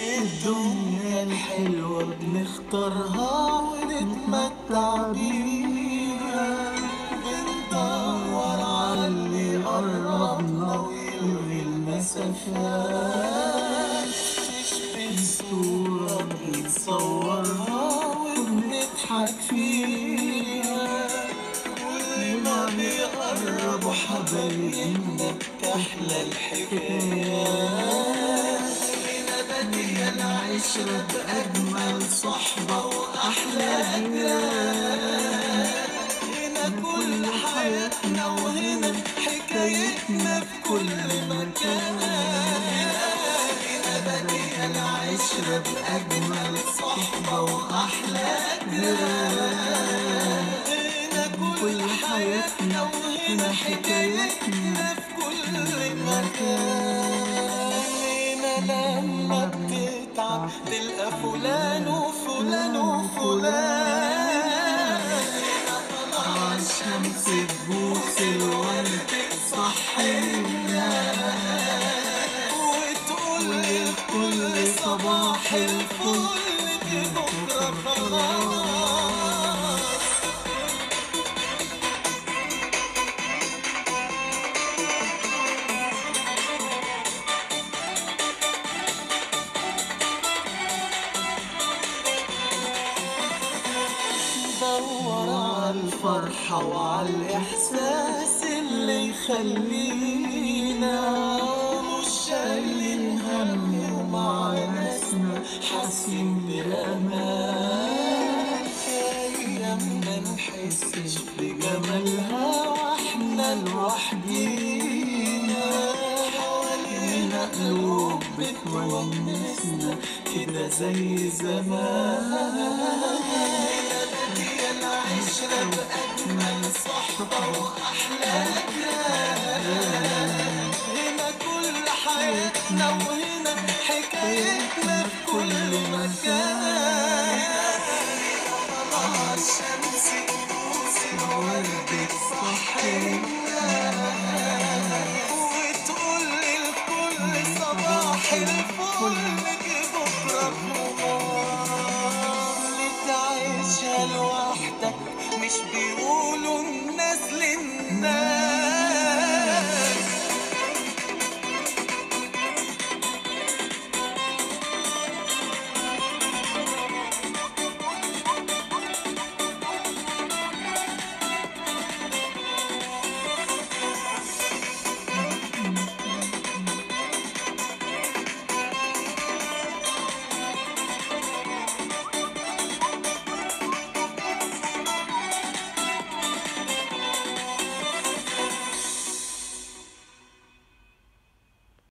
الدنيا الحلوة بنختارها ونتمتع بيها بندور على اللي قربنا ويلغي المسافات نشبه صورة بنتصورها وبنضحك فيها كل ما بيقربوا حبايبنا بتحلى الحكايات هنا بدينا العشرة بأجمل صحبة وأحلى جيران هنا كل حياتنا وهنا حكايتنا في كل مكان هنا بدينا العشرة بأجمل صحبة وأحلى جيران هنا كل حياتنا وهنا حكايتنا في كل مكان هنا لما بتتعب تلقى فلان وفلان وفلان هنا طلع الشمس تبوس الورد تصحينا وتقول للكل صباح الفل بكرة خلاص دور على الفرحة وعلى الإحساس اللي يخلينا مش شايلين هم ومع ناسنا حاسين بأمان أيامنا نحسش بجمالها واحنا لوحدينا حوالينا قلوب بتونسنا كده زي زمان هي العشرة بأجمل صحبة وأحلى جيران هنا كل حياتنا وهنا حكايتنا في كل مكان طلع الشمس تبوس الورد تصحينا وتقول للكل صباح الفل بكرة اللي تعيشها لوحدك مش بيقولوا الناس للناس